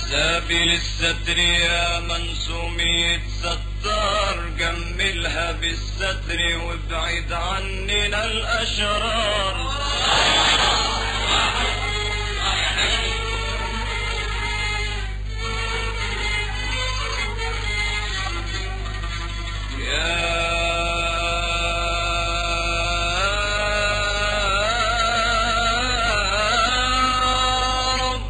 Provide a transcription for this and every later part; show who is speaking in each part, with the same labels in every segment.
Speaker 1: سابل الستر يا من سميت ستار جملها بالستر وابعد عننا الأشرار يا رب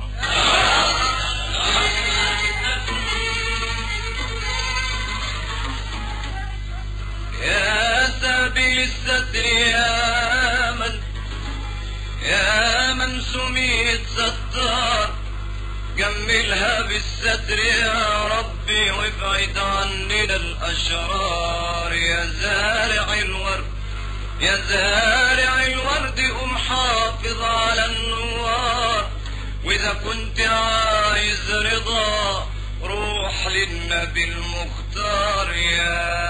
Speaker 1: يا سبيل الستر يا من يا من سميت ستار جملها بالستر يا ربي وابعد عننا الأشرار يا زارع الورد يا زارع الورد قم حافظ على النوار وإذا كنت عايز رضا روح للنبي المختار يا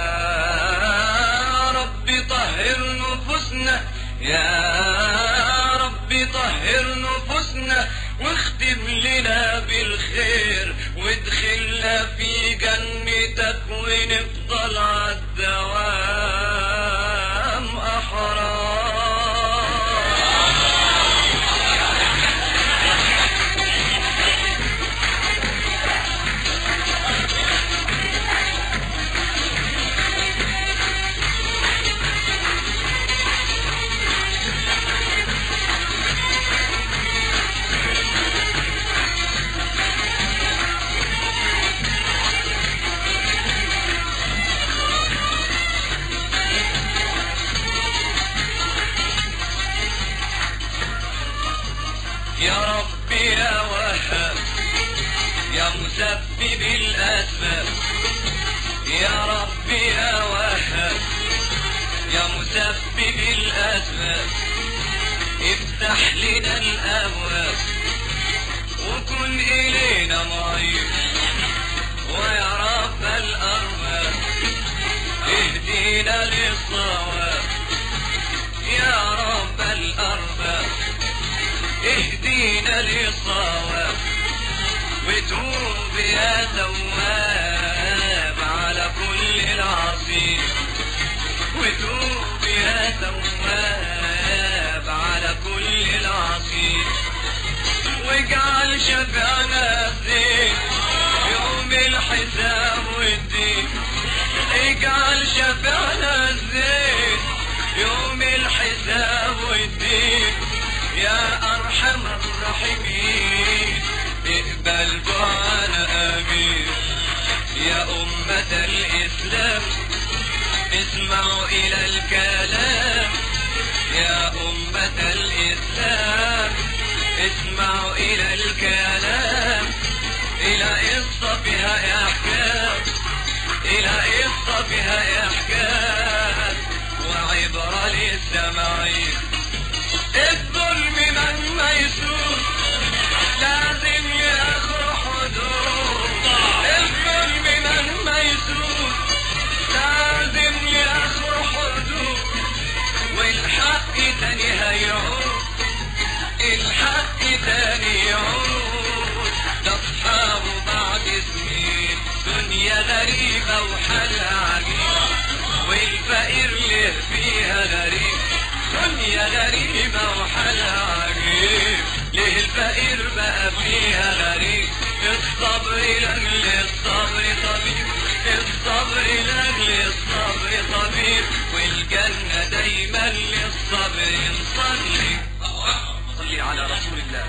Speaker 1: رب طهر نفوسنا يا رب طهر نفوسنا واختم لنا بالخير وادخلنا في جنتك ونفضل عالدوام أحرار يا ربي يا وهاب يا مسبب الأسباب يا ربي يا وهاب يا مسبب الأسباب افتح لنا الأبواب وكن إلينا معين ويا رب الأرباب اهدينا للصواب يا رب الأرباب اهدينا للصواب وتوب يا تواب على كل العصير وتوب يا تواب على كل العصير واجعل شفعنا الزين يوم الحساب والدين اجعل شفعنا الزين يوم الحساب والدين يا أرحم الراحمين اقبل دعانا آمين يا أمة الإسلام اسمعوا إلى الكلام يا أمة الإسلام اسمعوا إلى الكلام إلى قصة فيها إحكام إلى قصة فيها إحكام وعبرة للسمعين الظلم من ميسور لازم ياخذ حدود الظلم من ميسور لازم ياخذ حدود والحق تاني هيعود الحق تاني يعود لاصحابه بعد سنين دنيا غريبة وحالها عجيب والفقير له فيها غريب دنيا غريبة وحالها عجيب ليه الفقير بقى فيها غريب الصبر لأجل الصبر طبيب الصبر لأجل الصبر طبيب والجنة دايما للصبر نصلي صلي على رسول الله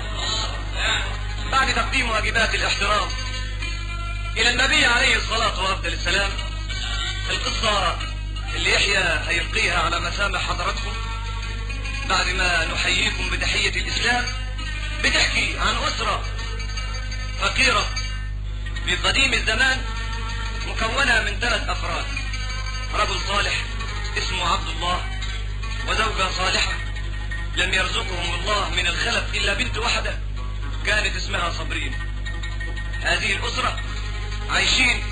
Speaker 1: بعد تقديم واجبات الاحترام إلى النبي عليه الصلاة وأفضل السلام القصة اللي يحيى هيلقيها على مسامع حضراتكم بعد ما نحييكم بتحية الإسلام بتحكي عن أسرة فقيرة في قديم الزمان مكونة من ثلاث أفراد رجل صالح اسمه عبد الله وزوجة صالحة لم يرزقهم الله من الخلف إلا بنت واحدة كانت اسمها صبرين هذه الأسرة عايشين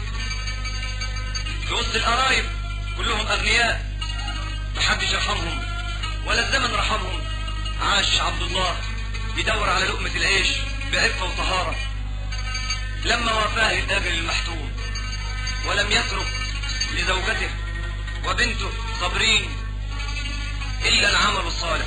Speaker 1: في وسط القرايب كلهم أغنياء محدش يرحمهم ولا الزمن رحمهم عاش عبد الله يدور على لقمة العيش بعفة وطهارة لما وفاه الأجل المحتوم ولم يترك لزوجته وبنته صابرين إلا العمل الصالح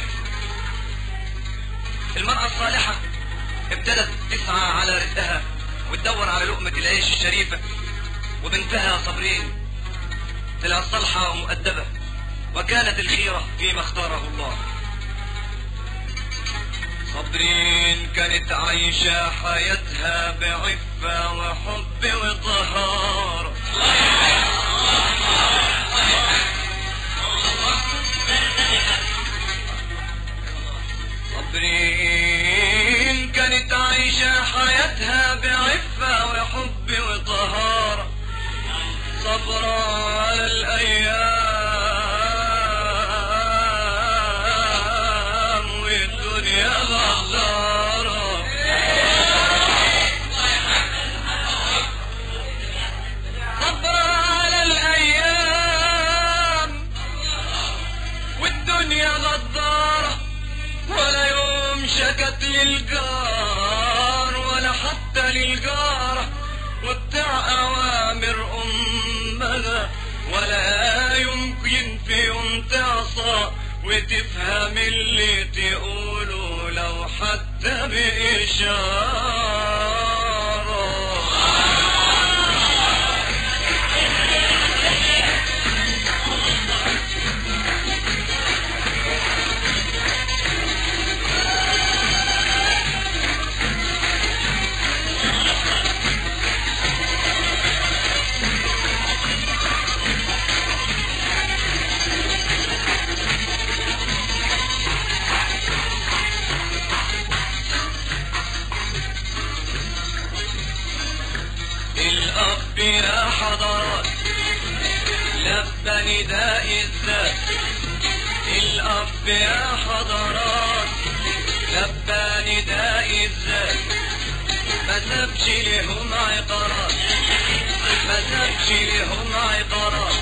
Speaker 1: المرأة الصالحة ابتدت تسعى على رزقها وتدور على لقمة العيش الشريفة وبنتها صابرين طلعت صالحة ومؤدبة وكانت الخيرة فيما اختاره الله صابرين كانت عايشة حياتها بعفة وحب وطهارة صابرين كانت عايشة حياتها بعفة وحب وطهارة صبرا على الأيام والدنيا غدارة صبرا على الأيام والدنيا غدارة ولا يوم شكت للجار ولا حتى للجارة وبتاع أوامر أمها ولا يمكن في يوم تعصى وتفهم اللي تقوله لو حتى بإشارة الأب يا حضرات لبى نداء الذات الأب يا حضرات لبى نداء الذات ما سابش لهم عقارات ما سابش لهم عقارات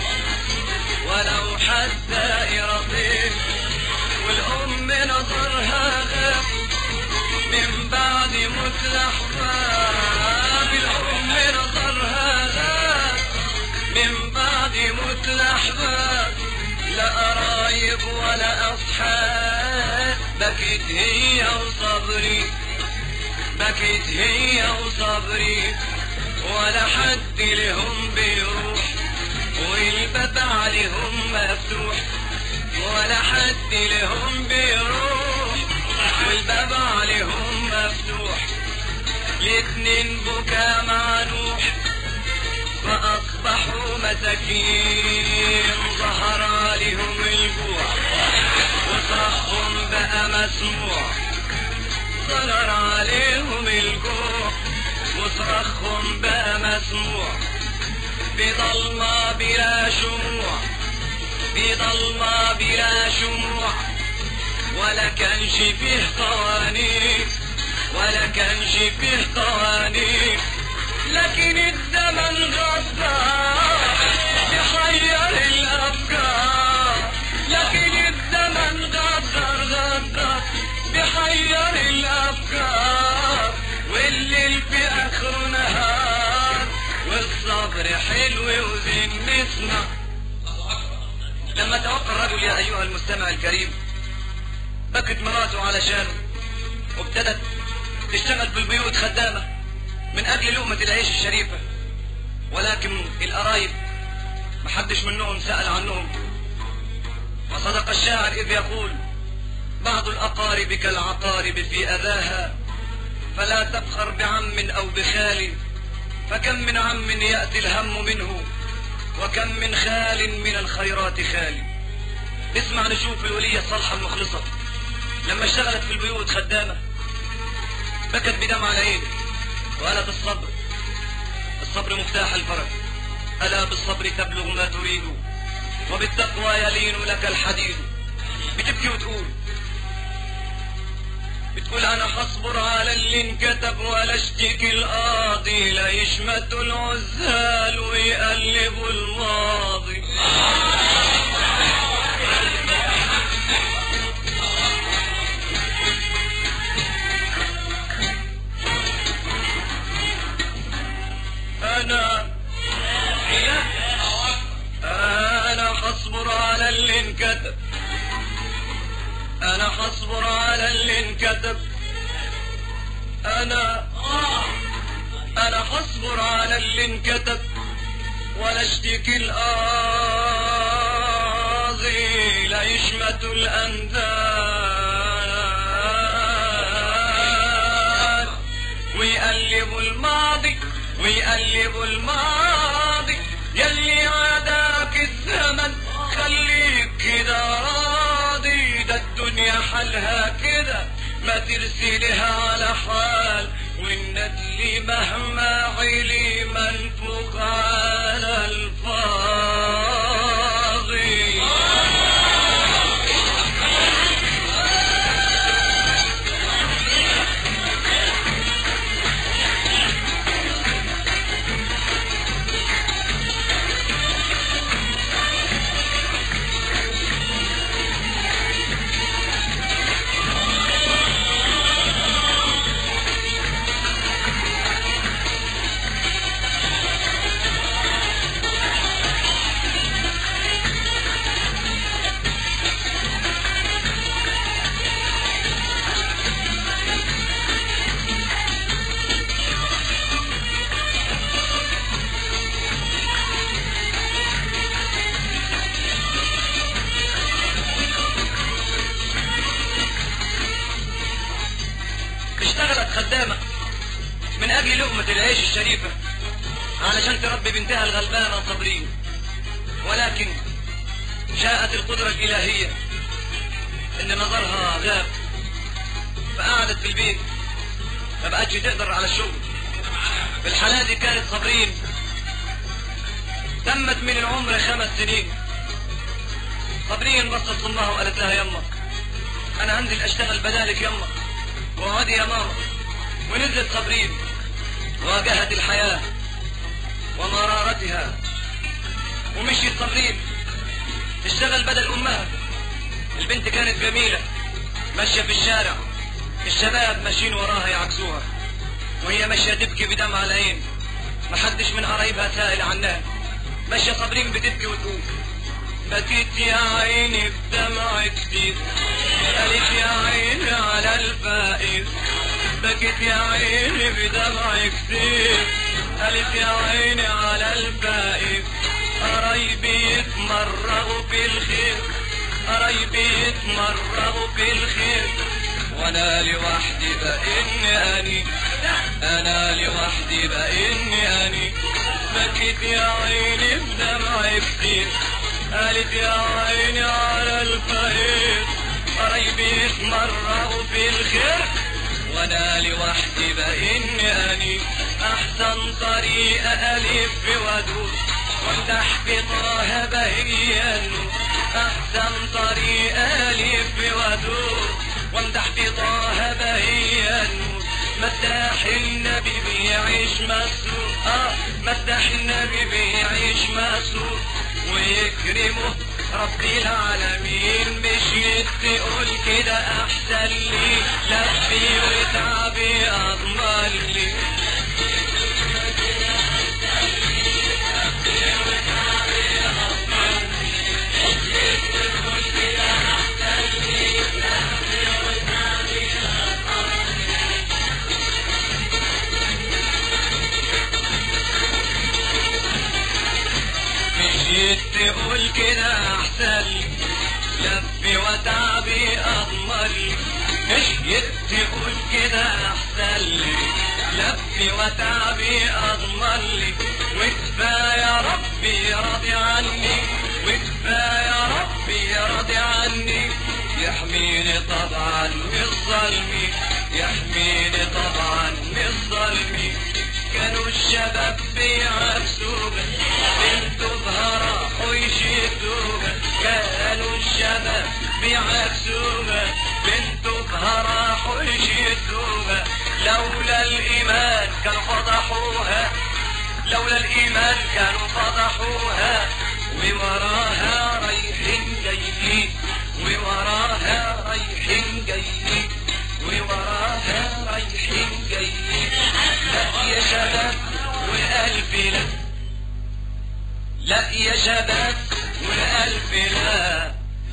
Speaker 1: ولو حتى إرادين والأم نظرها غاب من بعد موت الأحباب الأم نظرها غاب من بعد موت الأحباب لا قرايب ولا أصحاب بكت هي وصبري بكت هي وصبري ولا حد لهم بيروح والباب عليهم مفتوح ولا حد لهم بيروح والباب عليهم مفتوح الاتنين بكى مع نوح فأصبحوا مساكين ظهر عليهم الجوع وصرخهم بقى مسموع ظهر عليهم الجوع وصرخهم بقى مسموع بضلمة بلا شموع بضلمة بلا شموع ولا كانش فيه قوانين ولا كانش فيه قوانين لكن الزمن غدار يحير الأفكار لكن الزمن غدار غدار بيحير الأفكار والليل في آخره نهار والصبر حلو وزين نسمع لما توفى الرجل يا أيها المستمع الكريم بكت مراته علشانه وابتدت تشتغل في البيوت خدامة من أجل لقمة العيش الشريفة ولكن القرايب محدش منهم سأل عنهم وصدق الشاعر إذ يقول بعض الأقارب كالعقارب في أذاها فلا تفخر بعم أو بخال فكم من عم يأتي الهم منه وكم من خال من الخيرات خالي اسمع نشوف الولية الصالحة المخلصة لما اشتغلت في البيوت خدامة بكت بدمع العين وقالت الصبر الصبر مفتاح الفرج ألا بالصبر تبلغ ما تريد وبالتقوى يلين لك الحديد بتبكي وتقول بتقول انا حصبر على اللي انكتب ولا اشتكي القاضي لا يشمتوا العزال ويقلبوا الماضي انا هصبر على اللي انكتب ولا اشتكي القاضي لا يشمت الانداد ويقلبوا الماضي ويقلبوا الماضي يلي عاداك الزمن خليك كده راضي ده الدنيا حالها كده ما ترسلها على حال والندل مهما علي منفوخ على الفاضي اشتغلت خدامة من أجل لقمة العيش الشريفة علشان تربي بنتها الغلبانة صابرين ولكن جاءت القدرة الإلهية إن نظرها غاب فقعدت في البيت ما بقتش تقدر على الشغل في الحالة دي كانت صابرين تمت من العمر خمس سنين صابرين بصت لامها وقالت لها يما انا هنزل اشتغل بدالك يما وعادي يا ماما ونزلت صابرين واجهت الحياة ومرارتها ومشيت صابرين تشتغل بدل امها البنت كانت جميلة ماشية في الشارع الشباب ماشيين وراها يعكسوها وهي ماشية تبكي بدمع العين محدش من قرايبها سائل عنها ماشية صابرين بتبكي وتقول بكيت يا عيني بدمع كتير قالت يا عيني على الفائز بكيت يا عيني بدمع كتير قالت يا عيني على الفائز قرايبي يتمرغوا في الخير قرايبي يتمرغوا في الخير وانا لوحدي باني اني انا لوحدي باني اني بكيت يا عيني بدمع كتير قالت يا عيني على الفقير قرايبي يتمرغوا في الخير وانا لوحدي باني اني احسن طريقة الف وادور وامدح بطه بهيا احسن طريقة الف وادور وامدح بطه بهيا مداح النبي بيعيش مسرور اه مداح النبي بيعيش مسرور ويكرمه رب العالمين مش تقول كده احسن لي لفي وتعبي اضمن لي مشيت تقول كده احسن لي لفي وتعبي اضمن لي مشيت تقول كده احسن لي لفي وتعبي اضمن لي وكفايه ربي راضي عني وكفايه ربي راضي عني يحميني طبعا من الظلم يحميني طبعا من الظلم كانوا الشباب بيعكسوها بنتوا بهرا ويشدوها كانوا الشباب بيعكسوها بنتوا بهرا ويشدوها لولا الايمان كانوا فضحوها لولا الايمان كانوا فضحوها ووراها رايحين جايين ووراها رايحين جايين ووراها رايحين جايين لا يا شباب والقلب لا لا يا شباب والقلب لا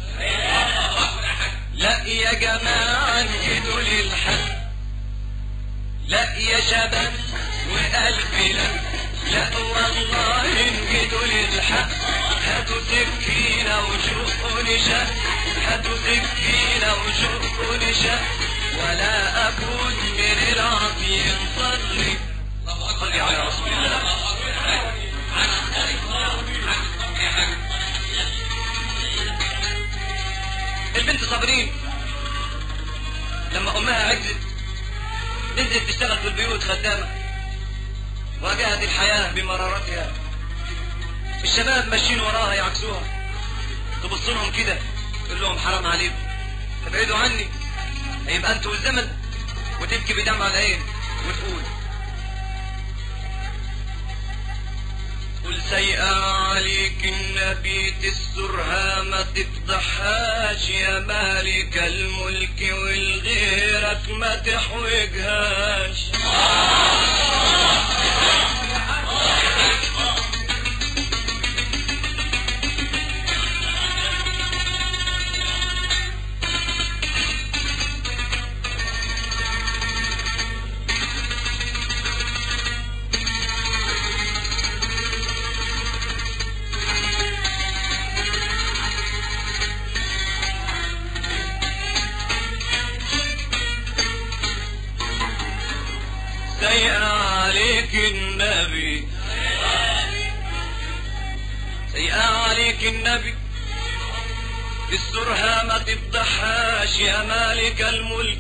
Speaker 1: لا يا جماعة انجدوا للحق لا يا شباب وألف لا لا والله إن جيتوا للحق هاتوا سكينة وشوفوا نشاء هاتوا سكينة وشوفوا نشاء ولا أكون من العصيين صلي صلي على رسول الله البنت صابرين لما امها عجزت نزلت تشتغل في البيوت خدامة واجهت الحياة بمرارتها الشباب ماشيين وراها يعكسوها تبص لهم كده تقول لهم حرام عليكم ابعدوا عني هيبقى انتوا الزمن وتبكي بدمع العين وتقول قل سيئة عليك النبي تسترها ما تفضحهاش يا مالك الملك والغيرك ما تحوجهاش سيئة عليك النبي سيئة عليك النبي استرها ما تفضحهاش يا مالك الملك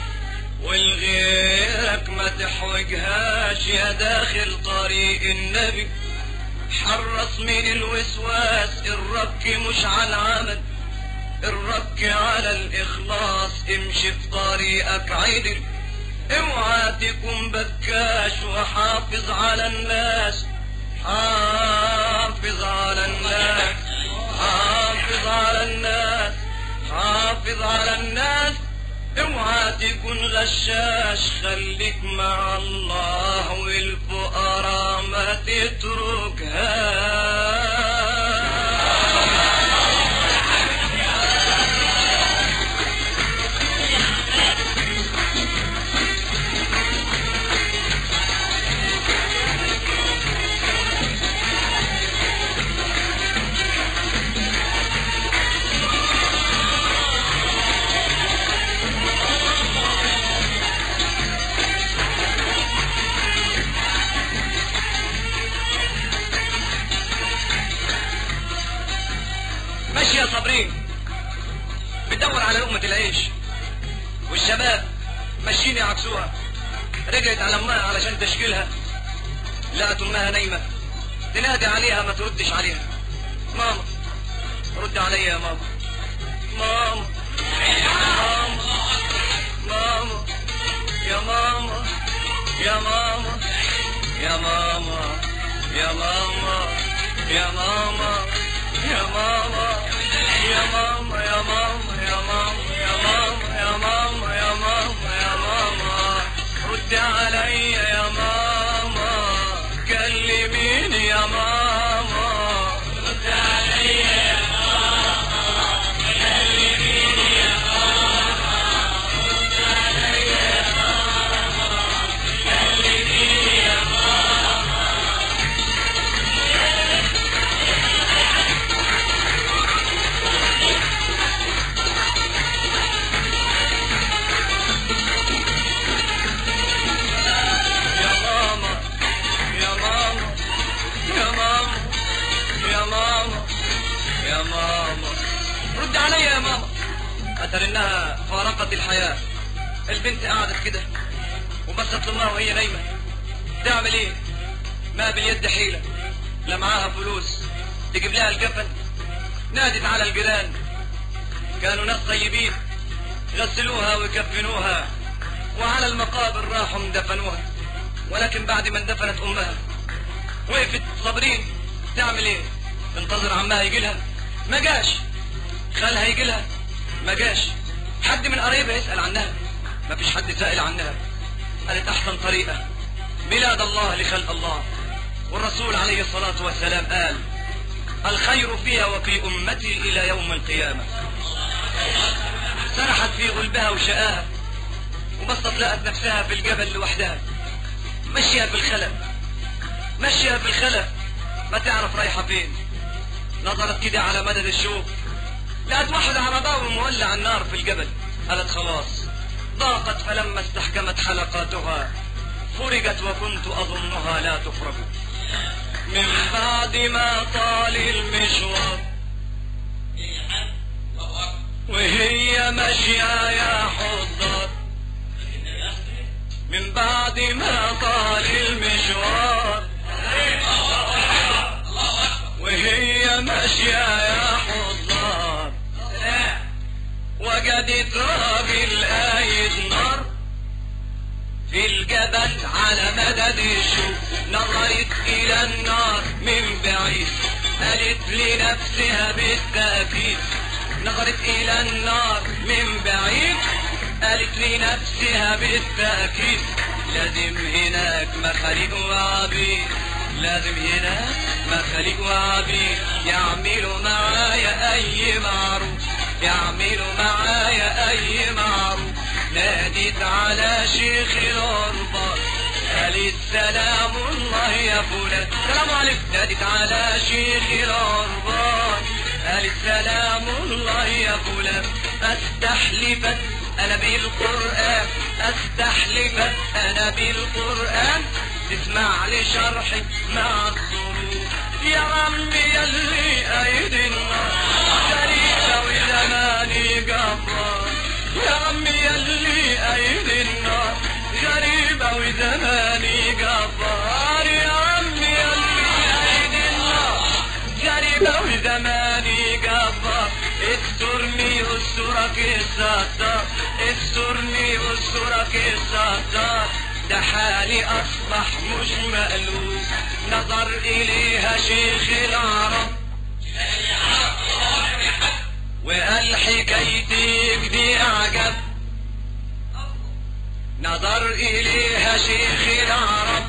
Speaker 1: والغيرك ما تحوجهاش يا داخل طريق النبي حرص من الوسواس الرك مش على العمل الرك على الإخلاص امشي في طريقك عدل اوعى تكون بكاش وحافظ على الناس حافظ على الناس حافظ على الناس حافظ على الناس اوعى تكون غشاش خليك مع الله والفقراء ما تتركها ماشية صابرين بتدور على لقمة العيش والشباب ماشيين يعكسوها رجعت على امها علشان تشكيلها لقت امها نايمة تنادي عليها ما تردش عليها ماما رد عليا يا ماما ماما ماما يا ماما يا ماما يا ماما يا ماما يا ماما يا ماما يا ماما يا ماما يا ماما يا ماما يا ماما يا ماما يا ماما رد عليا يا ماما كلميني يا ماما رد عليا يا ماما كلميني يا ماما رد عليا يا ماما كلميني يا ماما يا ماما يا ماما يا ماما يا ماما يا ماما رد عليا يا ماما أتر إنها فارقت الحياة البنت قعدت كده وبصت لامها وهي نايمة تعمل إيه؟ ما باليد حيلة لا معاها فلوس تجيب لها الكفن نادت على الجيران كانوا ناس طيبين غسلوها وكفنوها وعلى المقابر راحوا دفنوها ولكن بعد ما اندفنت امها وقفت صابرين تعمل ايه تنتظر عمها يجي لها ما جاش خالها يجي لها ما جاش حد من قرايبها يسأل عنها ما فيش حد سائل عنها قالت احسن طريقة ميلاد الله لخلق الله والرسول عليه الصلاة والسلام قال الخير فيها وفي امتي الى يوم القيامة سرحت في غلبها وشقاها وبسطت لقت نفسها في الجبل لوحدها مش ماشية في الخلا ماشية في الخلا ما تعرف رايحة فين نظرت كده على مدد الشوق لقت واحد عرباوي مولع النار في الجبل قالت خلاص ضاقت فلما استحكمت حلقاتها فرجت وكنت أظنها لا تفرج من بعد ما طال المشوار وهي ماشية يا حضار من بعد ما طال المشوار وهي ماشية يا حضار وجدت راجل قايد نار في الجبل على مدد الشوق نظرت إلى النار من بعيد قالت لنفسها بالتأكيد نظرت إلى النار من بعيد قالت لنفسها بالتأكيد لازم هناك مخاليق وعبيد لازم هناك مخاليق وعبيد يعملوا معايا أي معروف يعملوا معايا أي معروف ناديت على شيخ الغربة قالت سلام الله يا فلان سلام عليكم ناديت على شيخ الغربة قالت سلام الله يا فلان استحلفت انا بالقرآن استحلفت انا بالقرآن تسمع لي شرحي مع الظروف يا عمي يلي ايدي النار شريفة وزماني جبار يا عمي يلي ايدي النار غريبة وزماني جبار يا عمي يلي ايدي النار غريبة وزماني جبار استرني يسترك الستار استرني يسترك الستار ده حالي اصبح مش مألوف نظر اليها شيخ العرب وقال حكايتك دي اعجب نظر اليها شيخ العرب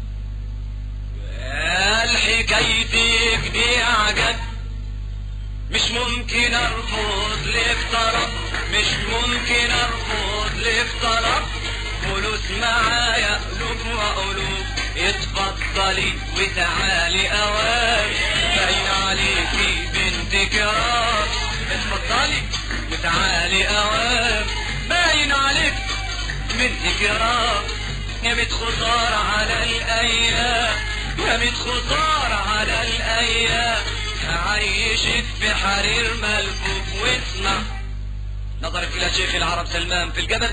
Speaker 1: وقال حكايتك دي اعجب مش ممكن ارفض لك طلب مش ممكن ارفض لك طلب فلوس معايا قلوب وقلوب اتفضلي وتعالي اوام باين عليكي بنت كرام اتفضلي وتعالي اوام باين عليك بنت كرام يا بنت خسارة على الايام يا بنت خسارة على الايام هعيشك في حرير ملفوف واسمع نظرت الى شيخ العرب سلمان في الجبل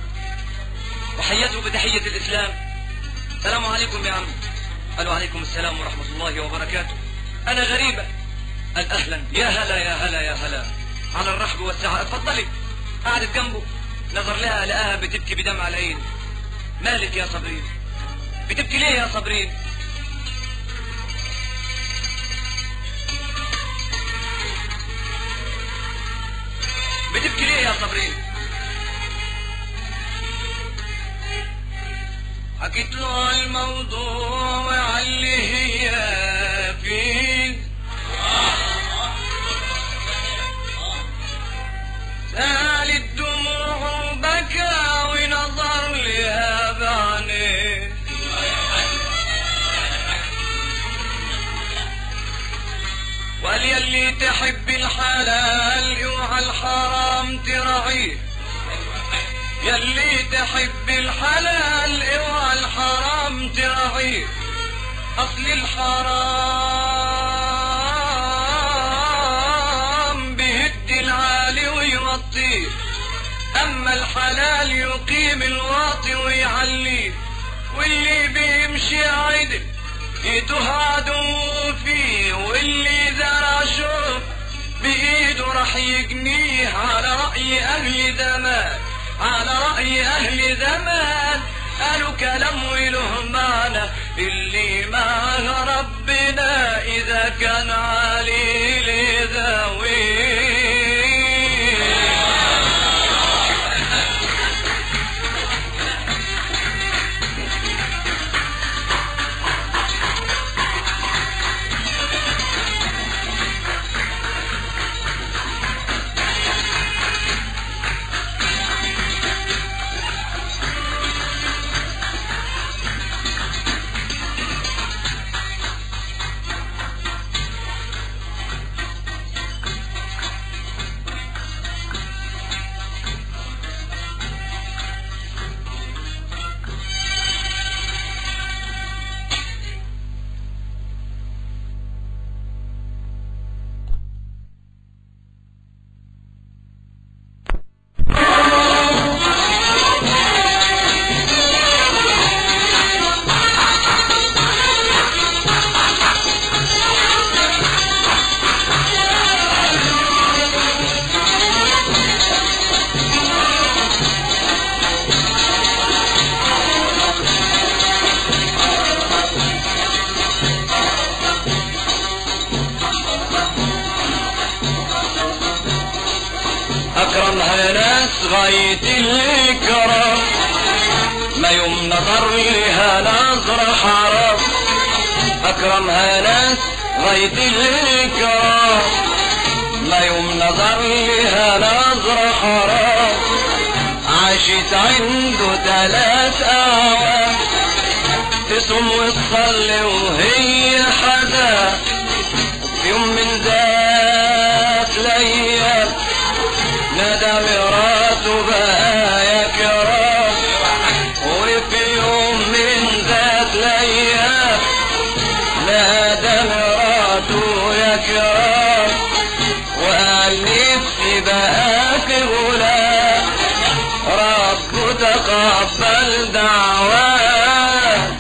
Speaker 1: وحيته بتحية الاسلام السلام عليكم يا عم قالوا عليكم السلام ورحمة الله وبركاته انا غريبة قال اهلا يا هلا يا هلا يا هلا على الرحب والسعة اتفضلي قعدت جنبه نظر لها لقاها بتبكي بدمع العين مالك يا صبرين بتبكي ليه يا صبرين بتبكي ليه يا صبرين حكيت له الموضوع وعلى اللي هي فيه سالت دموعه وبكى ونظر لها بعينيه وقال يلي تحب الحلال اوعى الحرام تراعيه يلي تحب الحلال اوعى الحرام تراعيه اصل الحرام بيهد العالي ويوطيه اما الحلال يقيم الواطي ويعليه واللي بيمشي عدل ايده عدو فيه واللي زرع شرب بايده راح يجنيه على رأي اهل زمان على رأي اهل زمان قالوا كلام وله معنى اللي معه ربنا اذا كان عليه لذويه غاية الإكرام ما يوم نظر لها نظرة حرام أكرمها ناس غاية الإكرام ما يوم نظر لها نظرة حرام عاشت عنده ثلاث أعوام تصوم وتصلي وهي حدا في يوم من ذات الأيام نادى مراته بقى يا كرام وفي يوم من ذات الأيام نادى مراته يا كرام وقال نفسي بقى في غلام رب تقبل دعواه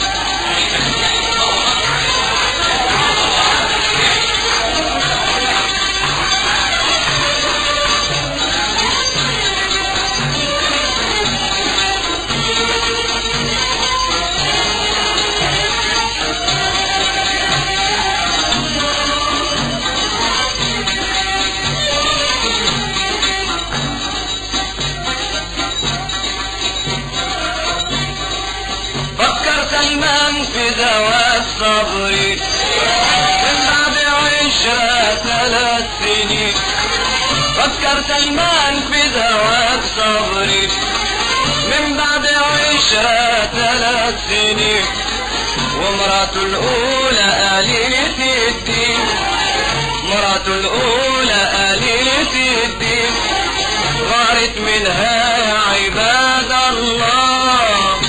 Speaker 1: فكر سلمان في زواج صبري من بعد عشرة ثلاث سنين فكر سلمان في زواج صبري من بعد عشرة ثلاث سنين ومراته الأولى قليلة الدين مراته الأولى قليلة الدين غارت منها يا عباد الله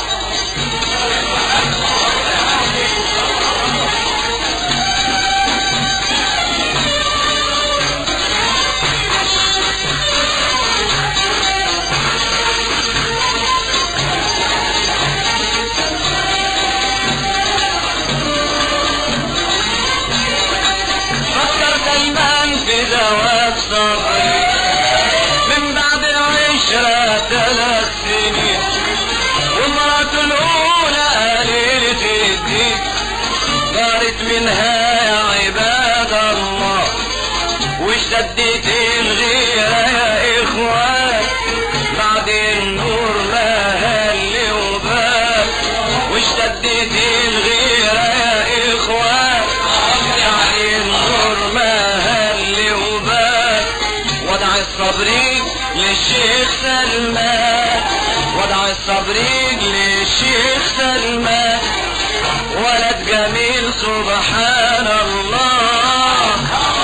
Speaker 1: فكر سلمان في زواج صبري من بعد عشرة ثلاث سنين ومراته الأولى قليلة الدين دارت منها يا عباد الله واشتدت الغيرة يا إخوان بعد النور ما هل وبال واشتدت الغيرة يا إخوان يعني النور ما هل وبال وضع الصبرين للشيخ سلمان وضع الصبرين للشيخ سلمان ولد جميل سبحان الله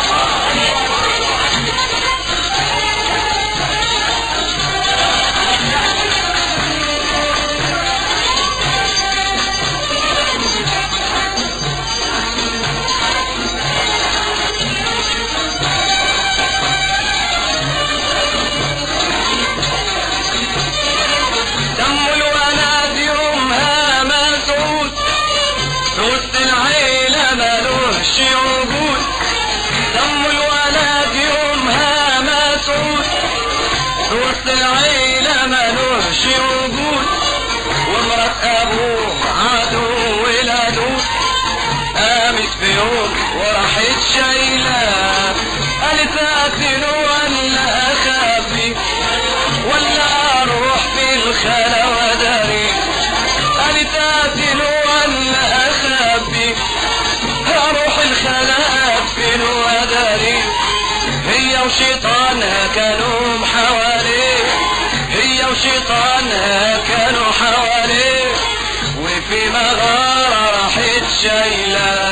Speaker 1: دم الولد يومها مسعود في وسط العيلة ملوش وجود دم الولد يومها مسعود في وسط العيلة ملوش وجود ومرات أبوه عدو ولدود قامت في يوم وراحت شايلة قالت أقتل ولا أخبي ولا أروح في الخلا وداري قالت أقتل ولا أخبي أروح الخلا أقتل وداري هي وشيطانها كانوا حواليه هي وشيطانها كانوا حواليه وفي مغارة راحت شايلة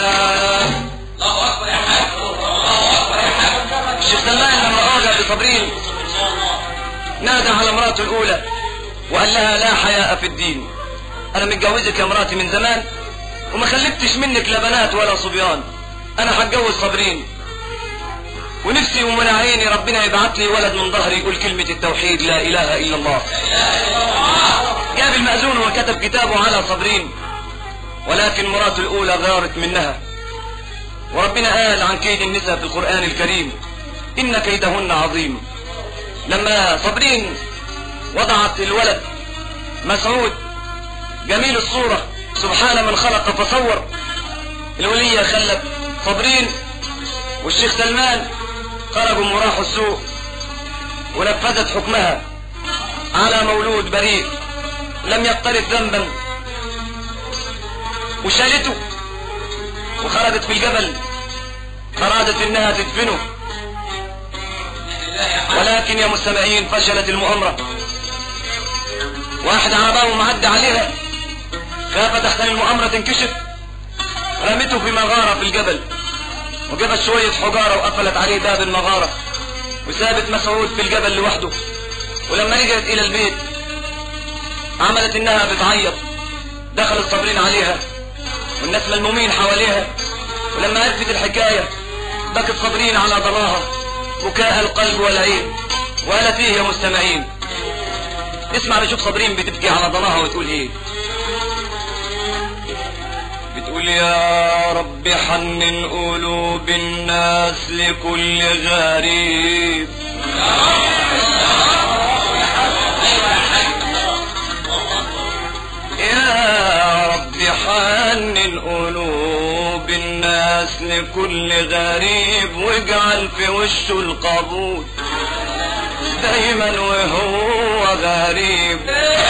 Speaker 1: الشيخ سلمان لما أعجب بصبرين نادى على مراته الأولى وقال لها لا حياء في الدين أنا متجوزك يا مراتي من زمان وما خلفتش منك لا بنات ولا صبيان أنا هتجوز صبرين ونفسي ومن عيني ربنا يبعت لي ولد من ظهري يقول كلمة التوحيد لا إله إلا الله جاب المأذون وكتب كتابه على صبرين ولكن مراته الأولى غارت منها وربنا قال عن كيد النساء في القرآن الكريم إن كيدهن عظيم لما صبرين وضعت الولد مسعود جميل الصورة سبحان من خلق فصور الولية خلت صبرين والشيخ سلمان خرجوا وراحوا السوق ونفذت حكمها على مولود بريء لم يقترف ذنبا وشالته وخرجت في الجبل أرادت إنها تدفنه ولكن يا مستمعين فشلت المؤامرة واحد عرباهم عدى عليها خافت أحسن المؤامرة تنكشف رمته في مغارة في الجبل وجابت شوية حجارة وقفلت عليه باب المغارة وسابت مسعود في الجبل لوحده ولما رجعت إلى البيت عملت إنها بتعيط دخل الصابرين عليها والناس ملمومين حواليها ولما عرفت الحكاية بكت صابرين على ضراها بكاء القلب والعين ولا فيه يا مستمعين اسمع نشوف صابرين بتبكي على ضراها وتقول ايه بتقول يا رب حنن قلوب الناس لكل غريب يا رب حنن قلوب الناس لكل غريب واجعل في وشه القبول دايما وهو غريب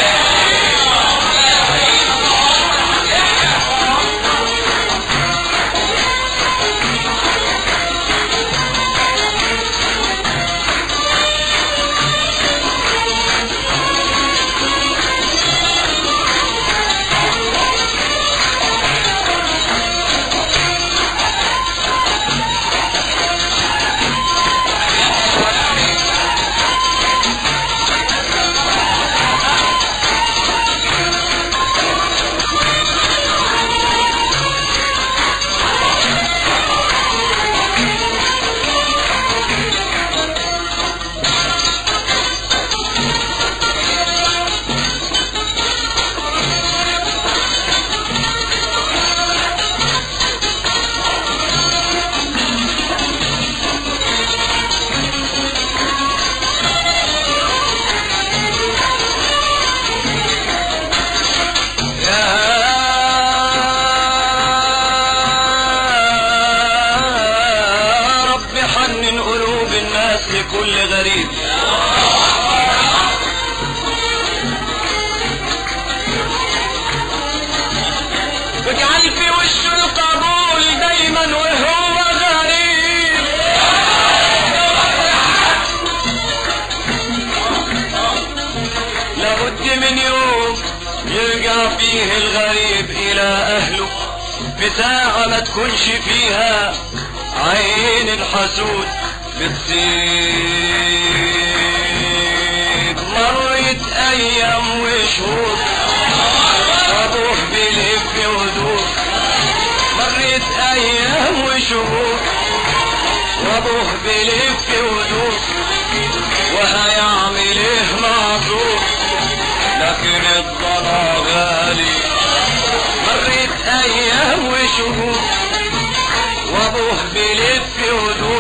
Speaker 1: يا رب حنن قلوب الناس لكل غريب واجعل في وشه القبول دايما وهو غريب لابد من يوم يرجع فيه الغريب الى اهله في ساعة ما تكونش فيها عين الحسود بتزيد مرت ايام وشهور وابوه بيلف ودور مرت ايام وشهور وابوه بيلف ودور وهيعمل ايه معذور لكن الضنا غالي مرت ايام وشهور وابوه بيلف ودور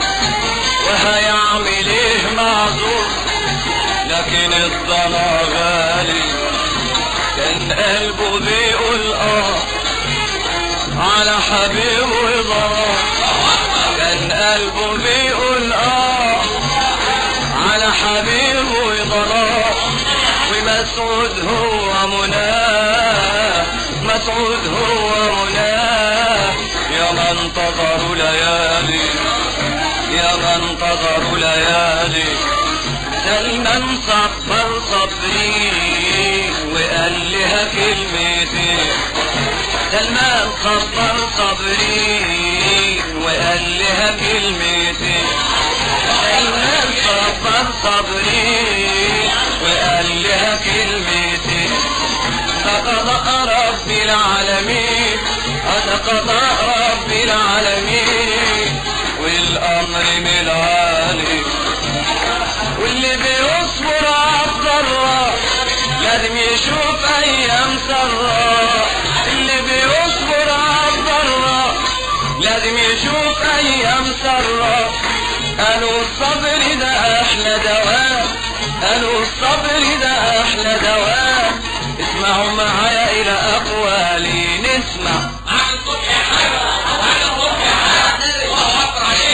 Speaker 1: وهيعمل ايه معذور لكن الضنا غالي كان قلبه بيقول اه على حبيبه ضراه كان قلبه بيقول اه على حبيبه ضراه ومسعود هو مناه مسعود هو مناه يا من انتظروا ليالي يا من انتظروا ليالي سلمان صبر صبري وقال لها كلمتين سلمان صبر صبري وقال لها كلمتين سلمان صبر صبري وقال لها كلمتين ده قضاء رب العالمين هذا قضاء رب العالمين والامر من العالي واللي بيصبر عالضراء لازم يشوف ايام سراء اللي بيصبر عالضراء لازم يشوف ايام سراء قالوا الصبر ده احلى دواء قالوا الصبر ده احلى دواء اسمعوا معايا الى اقوالي نسمع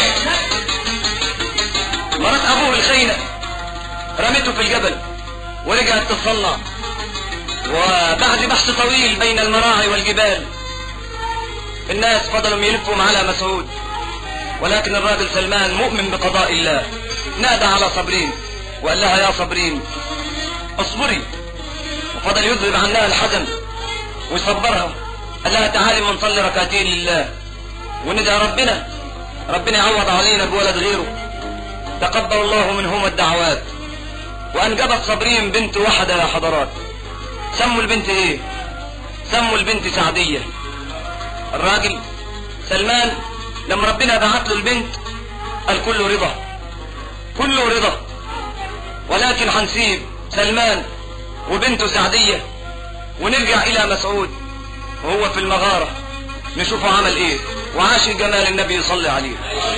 Speaker 1: مرات ابوه الخينة رمته في الجبل رجعت تتصنع وبعد بحث طويل بين المراعي والجبال الناس فضلوا يلفوا على مسعود ولكن الراجل سلمان مؤمن بقضاء الله نادى على صبرين وقال لها يا صبرين اصبري وفضل يذهب عنها الحزن ويصبرها قال لها تعالي ونصلي ركعتين لله وندعي ربنا ربنا يعوض علينا بولد غيره تقبل الله منهما الدعوات وانجبت صبرين بنت واحدة يا حضرات سموا البنت ايه سموا البنت سعدية الراجل سلمان لما ربنا بعت له البنت قال كله رضا كله رضا ولكن هنسيب سلمان وبنته سعدية ونرجع الى مسعود وهو في المغارة نشوفه عمل ايه وعاش جمال النبي يصلي عليه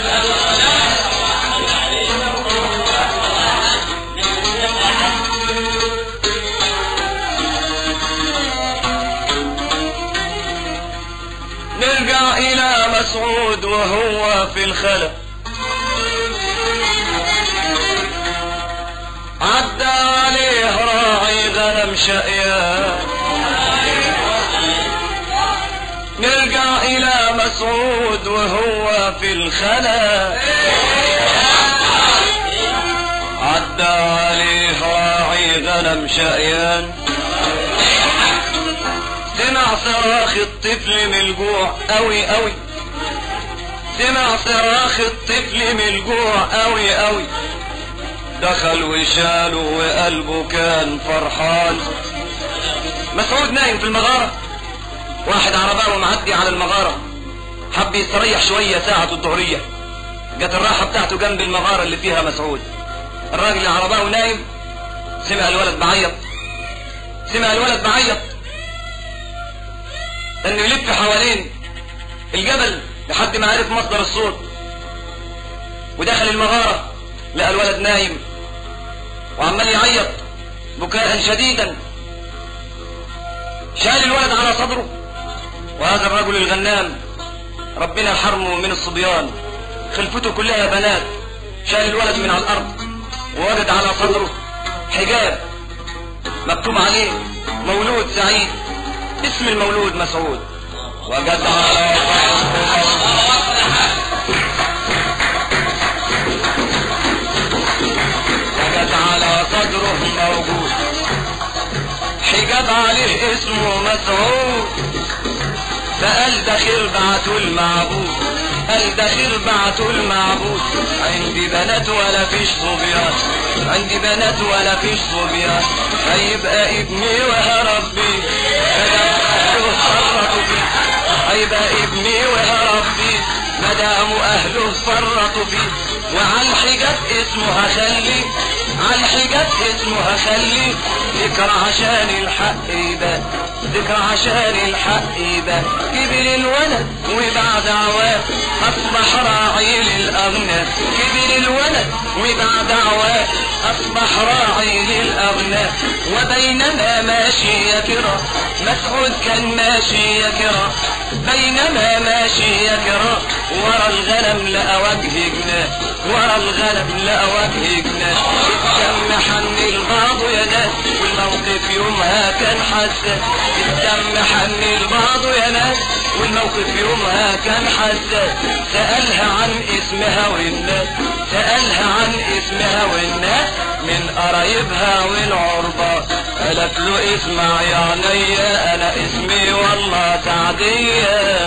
Speaker 1: نرجع الى مسعود وهو في الخلا عدى عليه راعي غنم شقيان نرجع الى مسعود وهو في الخلا عدى عليه راعي غنم شقيان سمع صراخ الطفل من الجوع قوي قوي سمع صراخ الطفل من الجوع قوي قوي دخل وشاله وقلبه كان فرحان مسعود نايم في المغارة واحد عرباوي معدي على المغارة حب يستريح شوية ساعة الظهرية جت الراحة بتاعته جنب المغارة اللي فيها مسعود الراجل العرباوي نايم سمع الولد بعيط سمع الولد بعيط انه يلف حوالين الجبل لحد ما عرف مصدر الصوت ودخل المغارة لقى الولد نايم وعمال يعيط بكاء شديدا شال الولد على صدره وهذا الرجل الغنام ربنا حرمه من الصبيان خلفته كلها بنات شال الولد من على الارض ووجد على صدره حجاب مكتوب عليه مولود سعيد اسم المولود مسعود وجد على وجد على صدره موجود حجاب عليه اسمه مسعود فقال ده خير بعته المعبود قال ده خير بعته المعبود عندي بنات ولا فيش صبيان عندي بنات ولا فيش صبيان هيبقى ابني وهربي أهله فرطوا فيه هيبقى ابني وهربي مدام اهله فرطوا فيه وعلى الحجاب اسمه هخلي على الحجاب اسمه هخلي ذكر عشان الحق يبان ذكر عشان الحق يبان كبر الولد وبعد عوام اصبح راعي للاغنام كبر الولد وبعد عوام اصبح راعي للاغنام وبينما ماشي يا كرام مسعود كان ماشي يا كرام بينما ماشي يا كرام ورا الغنم لقى وجه جنان ورا الغنم لقى وجه جنان الدم حن البعض يا ناس والموقف يومها كان حساس الدم حن البعض يا ناس والموقف يومها كان حساس سألها عن اسمها والناس سألها عن اسمها والناس من قرايبها والعربة قالت له اسمع يا عينيا انا اسمي والله سعدية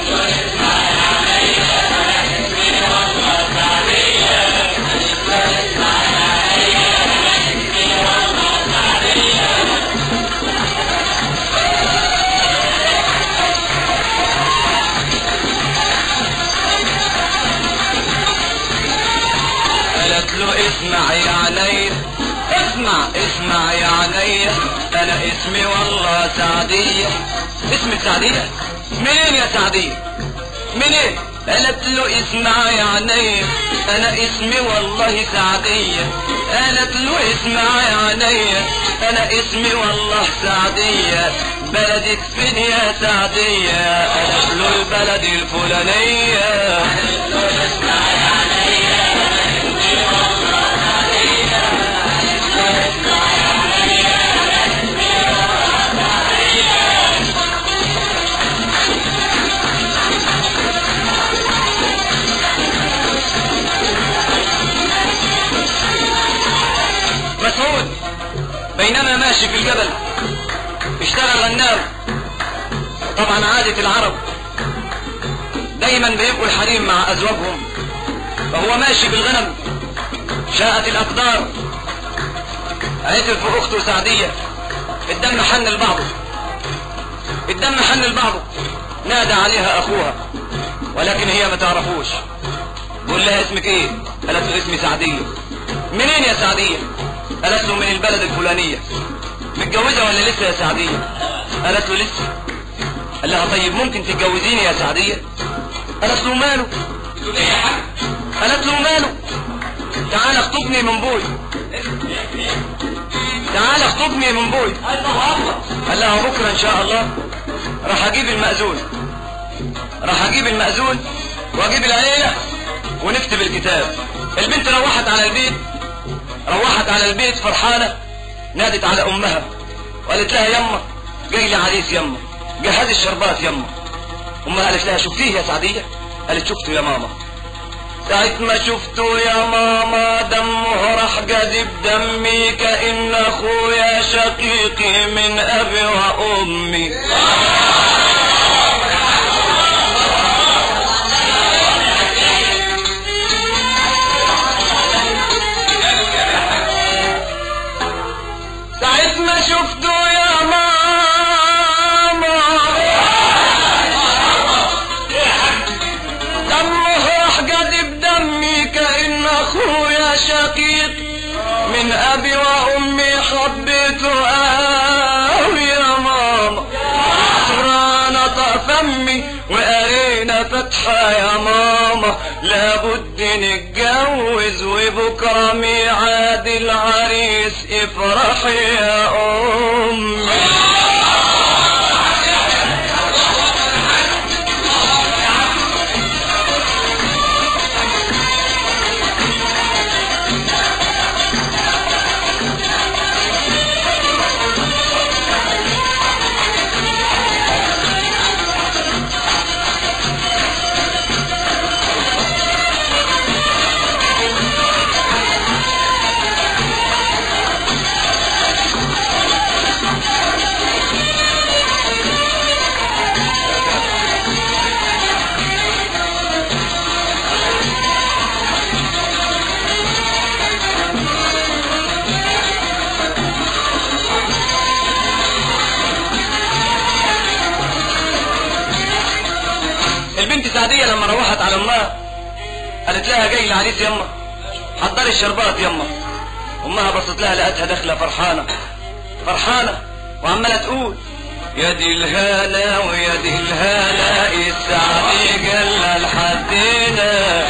Speaker 1: قالت له اسمع يا عينيا اسمع اسمع يا عينيا انا اسمي والله سعدية اسمك سعدية منين يا سعدية منين قالت له اسمع يا عينيا انا اسمي والله سعدية قالت له اسمع يا عينيا انا اسمي والله سعدية بلدك فين يا سعدية قالت له البلد الفلانية قالت له اسمع يا عينيا أنا اسمي والله سعدية بينما ماشي في الجبل اشتغل غنام طبعا عادة العرب دايما بيبقوا الحريم مع ازواجهم فهو ماشي بالغنم شاءت الاقدار عثر في اخته سعدية الدم حن لبعضه الدم حن لبعضه نادى عليها اخوها ولكن هي ما تعرفوش بقول لها اسمك ايه قالت له اسمي سعدية منين يا سعدية قالت له من البلد الفلانية متجوزة ولا لسه يا سعدية قالت له لسه قال لها طيب ممكن تتجوزيني يا سعدية قالت له ماله قالت له ماله تعال اخطبني من بوي تعال اخطبني من بوي قال لها بكرة ان شاء الله راح اجيب المأذون راح اجيب المأذون واجيب العيلة ونكتب الكتاب البنت روحت على البيت روحت على البيت فرحانة نادت على امها وقالت لها يما جاي لي عريس يما جهز الشربات يما امها قالت لها شفتيه يا سعدية قالت شفته يا ماما ساعة ما شفته يا ماما دمه راح جاذب دمي كأن اخويا شقيقي من ابي وامي ساعة ما شفته يا ماما دمه راح جاذب دمي كأن اخويا شقيق من ابي وامي حبيته قوي يا ماما سرانا فمي وقرينا فتحة يا ماما لابد نتجوز وبكرة ميعاد العريس افرحي يا امي البنت سعدية لما روحت على امها قالت لها جاي العريس يما حضري الشربات يما امها بصت لها لقتها داخله فرحانه فرحانه وعماله تقول يا دي الهنا ويا دي الهنا السعدي قال لحدينا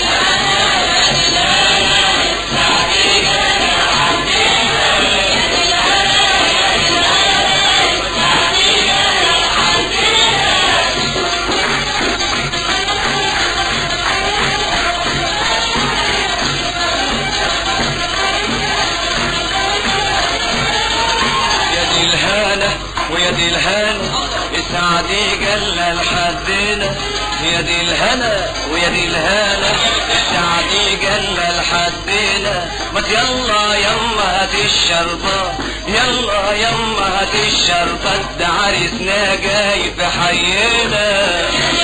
Speaker 1: يا دي الهنا ويا دي الهنا سعدي قال لحدنا يا دي الهنا ويا دي الهنا سعدي قال لحدنا ما يلا يما هات الشربات يلا يما هات الشربات ده عريسنا جاي في حينا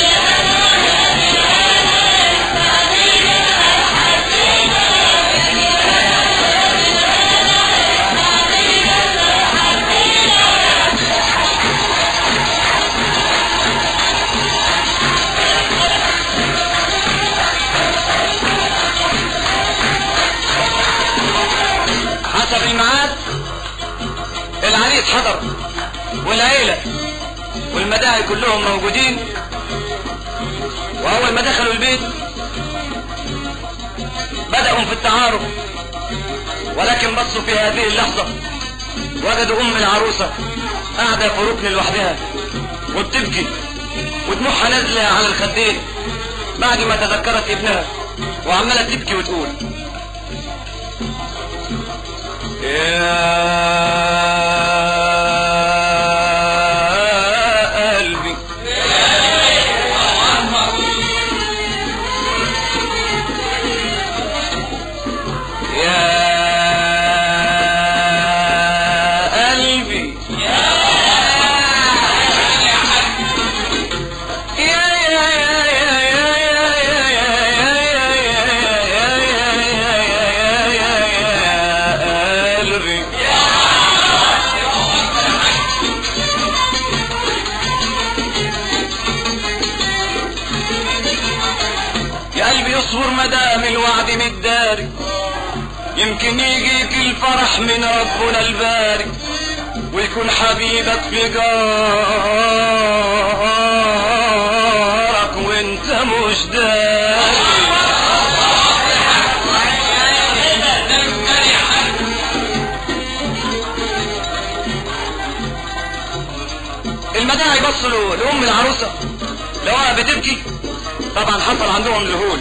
Speaker 1: حسب الميعاد العريس حضر والعيلة والمداعي كلهم موجودين وأول ما دخلوا البيت بدأوا في التعارف ولكن بصوا في هذه اللحظة وجدوا أم العروسة قاعدة في ركن لوحدها وبتبكي ودموعها نازلة على الخدين بعد ما تذكرت ابنها وعمالة تبكي وتقول يا قلبي يا اصبر مدام الوعد متداري يمكن يجيك الفرح من ربنا الباري ويكون حبيبك في جارك وانت مش داري المداعي بصوا لأم العروسة لقوها بتبكي طبعا حصل عندهم ذهول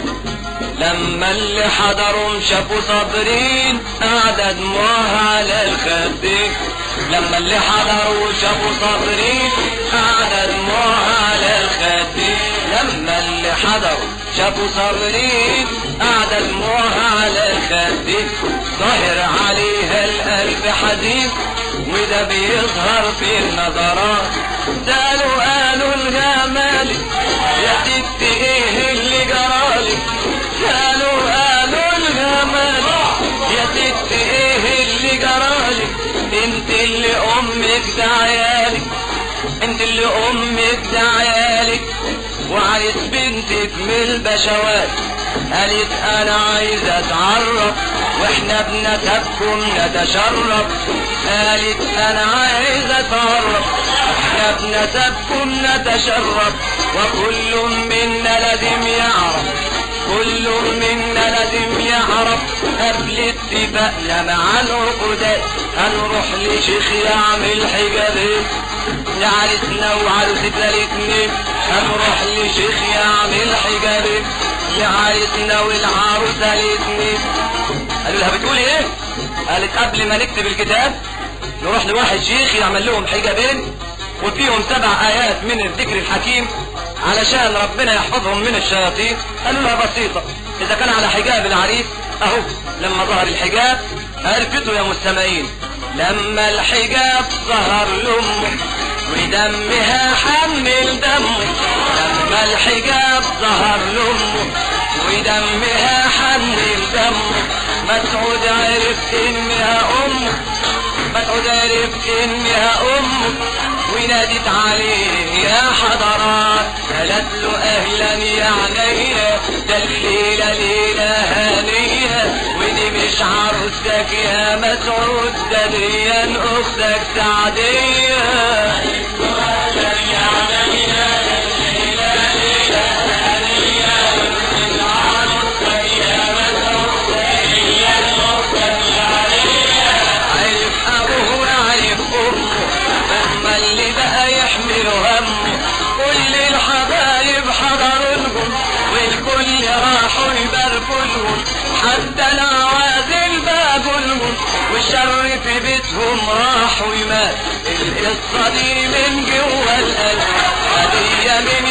Speaker 1: لما اللي حضرهم شافوا صابرين قعد دموعها على الخدين لما اللي حضروا شافوا صابرين قعد دموعها على الخدين لما اللي حضروا شافوا صابرين قعد دموعها على الخدين ظاهر عليها القلب حزين وده بيظهر في النظرات سألوا قالوا الجمال يا ست ايه اللي جرالك قالوا قالوا الجمال يا ست ايه اللي جرالك انت اللي امك ده عيالك انت اللي امك ده عيالك وعرس بنتك من البشوات قالت انا عايزه اتعرف واحنا بنسبكم نتشرف قالت انا عايزه اتعرف احنا بنسبكم نتشرف وكل منا لازم يعرف كل منا لازم يعرف قبل اتفاقنا مع العقودات هنروح لشيخ يعمل حجابين لعرسنا وعروستنا الاتنين هنروح لشيخ يعمل حجابين لعرسنا والعروسة الاتنين قالوا لها بتقولي ايه قالت قبل ما نكتب الكتاب نروح لواحد شيخ يعمل لهم حجابين وفيهم سبع ايات من الذكر الحكيم علشان ربنا يحفظهم من الشياطين قالوا لها بسيطة اذا كان على حجاب العريس اهو لما ظهر الحجاب عرفته يا مستمعين لما الحجاب ظهر لامه ودمها حمل دمه لما الحجاب ظهر لامه ودمها حمل دمه مسعود عرف انها امه مسعود عرف انها امه ونادت عليه يا حضرات قالت له اهلا يا عينيا ده الليله ليله هانيه ودي مش عروستك يا مسعود ده دي اختك سعديه عرف ابوه وعرف امه اما اللي بقى يحمل همه كل الحبايب حضروا لهم والكل راحوا يباركوا لهم حتى العوازل بابوا لهم والشر في بيتهم راحوا يمات القصه دي من جوا القلب هديه من